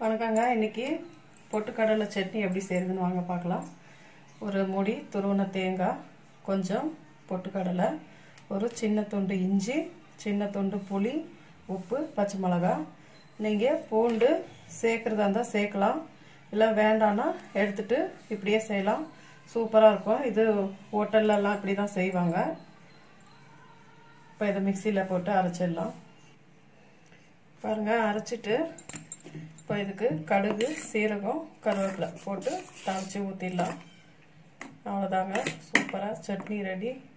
வணக்கங்க இன்னைக்கு பொட்டுக்கடலை சட்னி எப்படி செய்யறதுன்னு வாங்க பார்க்கலாம் ஒரு முடி துருவன தேங்காய் கொஞ்சம் பொட்டுக்கடலை ஒரு சின்ன துண்டு இஞ்சி சின்ன துண்டு புளி உப்பு பச்சை மிளகா நீங்கள் பூண்டு சேர்க்குறதா இருந்தால் சேர்க்கலாம் இல்லை வேண்டான்னா எடுத்துட்டு இப்படியே செய்யலாம் சூப்பராக இருக்கும் இது ஹோட்டல்லலாம் இப்படி தான் செய்வாங்க இப்போ இதை மிக்சியில் போட்டு அரைச்சிடலாம் பாருங்கள் அரைச்சிட்டு இப்போ இதுக்கு கடுகு சீரகம் கருவேப்பிலை போட்டு தாளித்து ஊற்றிடலாம் அவ்வளோதாங்க சூப்பராக சட்னி ரெடி